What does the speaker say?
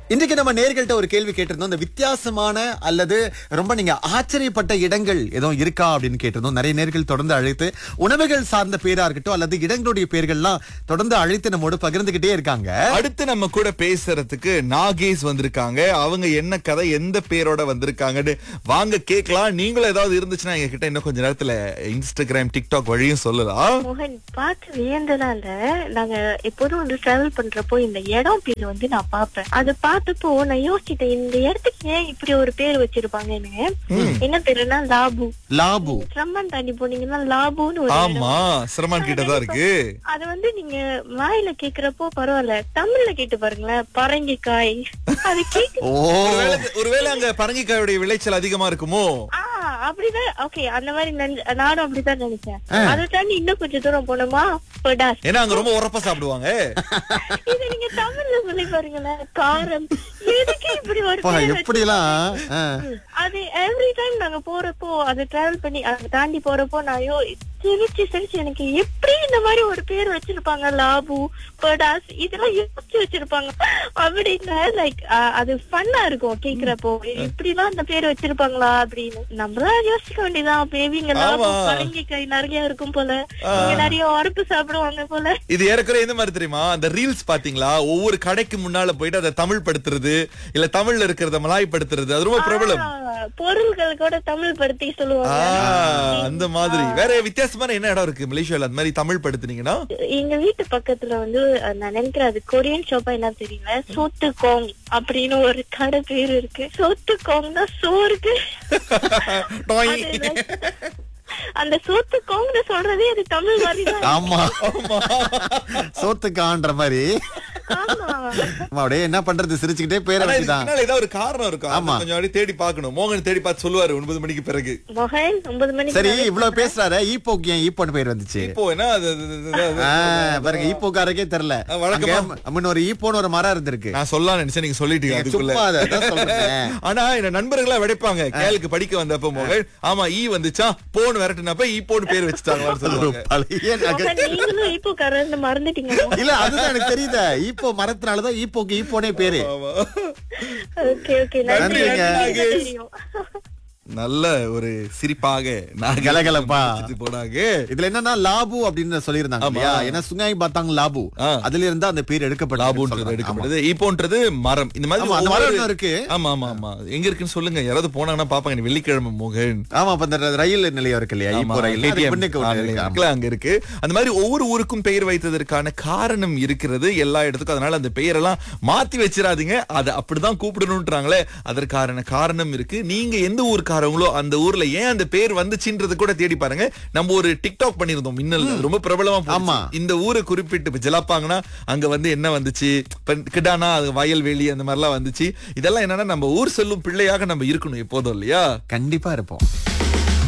இன்றைக்கு நம்ம நேர்கள்ட்ட ஒரு கேள்வி கேட்டிருந்தோம் இந்த வித்தியாசமான அல்லது ரொம்ப நீங்க ஆச்சரியப்பட்ட இடங்கள் எதுவும் இருக்கா அப்படின்னு கேட்டிருந்தோம் நிறைய நேர்கள் தொடர்ந்து அழைத்து உணவுகள் சார்ந்த பேரா இருக்கட்டும் அல்லது இடங்களுடைய பேர்கள்லாம் தொடர்ந்து அழைத்து நம்மோடு பகிர்ந்துகிட்டே இருக்காங்க அடுத்து நம்ம கூட பேசுறதுக்கு நாகேஷ் வந்திருக்காங்க அவங்க என்ன கதை எந்த பேரோட வந்திருக்காங்கன்னு வாங்க கேட்கலாம் நீங்களும் ஏதாவது இருந்துச்சுன்னா எங்க கிட்ட இன்னும் கொஞ்ச நேரத்துல இன்ஸ்டாகிராம் டிக்டாக் வழியும் சொல்லலாம் மோகன் பார்த்து வியந்ததால நாங்க எப்போதும் வந்து டிராவல் பண்றப்போ இந்த இடம் பேர் வந்து நான் பாப்பேன் அது பார்த்தப்போ நான் யோசிச்சிட்டேன் இந்த இடத்துக்கு ஏன் இப்படி ஒரு பேர் வச்சிருப்பாங்கன்னு என்ன பேருன்னா லாபு லாபு சிரமம் தாண்டி போனீங்கன்னா லாபுன்னு ஒரு இடம். ஆமா சிரமான் கிட்ட தான் இருக்கு அது வந்து நீங்க வாயில கேக்குறப்போ பரவாயில்ல தமிழ்ல கேட்டு பாருங்களேன் பரங்கிக்காய் அது கேக்கு ஓ ஒருவேளை ஒருவேளை அங்க பரங்கிக்காயோடைய விளைச்சல் அதிகமா இருக்குமோ ஆ அப்படிதான் ஓகே அந்த மாதிரி நினை- நானும் அப்படிதான் நினைச்சேன் அதை தாண்டி இன்னும் கொஞ்சம் தூரம் போனோமா படாஸ் ஏன்னா அங்க ரொம்ப உரப்பா சாப்பிடுவாங்க இது நீங்க தமிழ்ல சொல்லி பாருங்களேன் காரம் எதுக்கு இப்படி ஒரு அப்பா, பேர் எப்படிலாம் ஆ. வச்சிருக்கீங்க? அது எவ்ரி டைம் நாங்க போறப்போ அதை டிராவல் பண்ணி அதை தாண்டி போறப்போ நான் யோ சிரிச்சு சிரிச்சு எனக்கு எப்படி இந்த மாதிரி ஒரு பேர் வச்சிருப்பாங்க லாபு படாஸ் இதெல்லாம் யோசிச்சு வச்சிருப்பாங்க அப்படின்னு லைக் அது ஃபன்னா இருக்கும் கேக்குறப்போ இப்படி எல்லாம் அந்த பேர் வச்சிருப்பாங்களா அப்படின்னு நம்மளா யோசிக்க வேண்டியதான் பேபிங்க லாபு ஆமா. பரங்கிக்காய் நிறைய இருக்கும் போல இங்க நிறைய உரப்பு சாப்பிடுவாங்க போல இது ஏறக்குறைய எந்த மாதிரி தெரியுமா அந்த ரீல்ஸ் பாத்தீங்களா ஒவ்வொரு கடைக்கு முன்னால போயிட்டு அதை தமிழ் படுத்துறது இல்ல தமிழ்ல இருக்கிறத மலாய் படுத்துறது அது ரொம்ப பிரபலம் ஆ, பொருள்கள் கூட தமிழ் படுத்தி ஆ, சொல்லுவாங்க அந்த மாதிரி வேற வித்தியாசமான என்ன இடம் இருக்கு மலேசியால அந்த மாதிரி தமிழ் படுத்துனீங்கன்னா எங்க வீட்டு பக்கத்துல வந்து அஹ், நான் நினைக்கிறேன் அது கொரியன் ஷாப்பா என்ன தெரியல சோத்து கோங் அப்படின்னு ஒரு கடை பேர் இருக்கு சோத்து கோங்னா சோறுக்கு டொய். அது like- அந்த சோத்து கோங்னு சொல்றதே அது தமிழ் மாதிரி தான் ஆமா சோத்துக்கான்ற மாதிரி ஆமா ஆமா, அப்படியே என்ன பண்றது சிரிச்சுக்கிட்டே பேரை ஆனா இதுக்கு வச்சுதான் பின்னால ஏதாவது ஒரு காரணம் இருக்கும் அதை ஆமா. கொஞ்சம் அப்படியே தேடி பார்க்கணும் மோகன் தேடி பார்த்து சொல்லுவாரு ஒன்பது மணிக்கு பிறகு மொஹன் ஒன்பது மணிக்கு சரி நான் இவ்வளவு பேசுறாரு ஈப்போக்கு ஏன் ஈப்போன்னு பேர் வந்துச்சு இப்போ என்ன அது- அது- அது- அது- ஆ, அது- பாருங்க ஈப்போக்காரக்கே தெரியல ஆ, வழக்கமா- அங்க முன்ன ஒரு ஈப்போன்னு ஒரு மரம் இருந்திருக்கு நான் சொல்லலாம் நினைச்சேன் நீங்க சொல்லிட்டீங்க அதுக்குள்ள சும்மா அதை அதான் சொல்றேன். ஆனா என்ன நண்பர்களா விடைப்பாங்க கேளுக்கு படிக்க வந்தப்ப மோகன் ஆமா ஈ வந்துச்சா போன் விரட்டுனப்ப ஈ போன் பேர் வச்சுட்டாங்களான்னு ஒரு சொல்லுவாங்க பழைய நகை மொஹன் நீங்களும் இப்போ கரண்ட் மறந்துட்டீங்க இல்ல அதுதான் எனக்கு தெரியுது ஈப்போ மரத்தினாலதான் ஈப்போக்கு ஈப்போனே பேரு ஆமா. ஓகே ஓகே நன்றி நன்றிங்க. நன்றி தெரியும் நல்ல ஒரு சிரிப்பாக நாங்க கலகலப்பா. முடிச்சிட்டு போனாங்க இதுல என்னன்னா லாபு அப்படின்னு சொல்லியிருந்தாங்க ஆமா. இல்லையா ஏன்னா சுங்காய் பாத்தாங்க லாபு ஆ. அதுல இருந்தா அந்த பேர் எடுக்கப்பட்ட லாபுன்றது எடுக்கப்படுது இப்போன்றது மரம் இந்த மாதிரி ஆமா, அந்த மரம் ஒவ்வொரு- இன்னும் இருக்கு. ஆமா ஆமா ஆமா எங்க இருக்குன்னு சொல்லுங்க யாராவது போனாங்கன்னா பாப்பாங்க நீ வெள்ளிக்கிழமை மோகன் ஆமா அப்ப அந்த ரயில் நிலையம் இருக்கு இல்லையா ஆமா, இப்போ ரயில் அதுக்கு KTM முன்னுக்கு ஒண்ணு ஆ, இருக்கு. ஆமா. இருக்குல்ல, அங்க இருக்கு அந்த மாதிரி ஒவ்வொரு ஊருக்கும் பெயர் வைத்ததற்கான காரணம் இருக்கிறது எல்லா இடத்துக்கும் அதனால அந்த பெயரெல்லாம் மாத்தி வச்சிடாதீங்க அதை அப்படிதான் கூப்பிடணும்ன்றாங்களே அதற்கான காரணம் இருக்கு நீங்க எந்த ஊருக்காரங்களோ அந்த ஊர்ல ஏன் அந்த பேர் வந்துச்சுன்றது கூட தேடி பாருங்க நம்ம ஒரு டிக்டாக் பண்ணிருந்தோம் மின்னல் அது ரொம்ப பிரபலமா போச்சு. ஆமா. இந்த ஊரை குறிப்பிட்டு இப்ப ஜலாப்பாங்கன்னா அங்க வந்து என்ன வந்துச்சு இப்ப கிடானா அது வயல்வெளி அந்த மாதிரிலாம் வந்துச்சு இதெல்லாம் என்னன்னா நம்ம ஊர் சொல்லும் பிள்ளையாக நம்ம இருக்கணும் எப்போதும் இல்லையா கண்டிப்பா இருப்போம்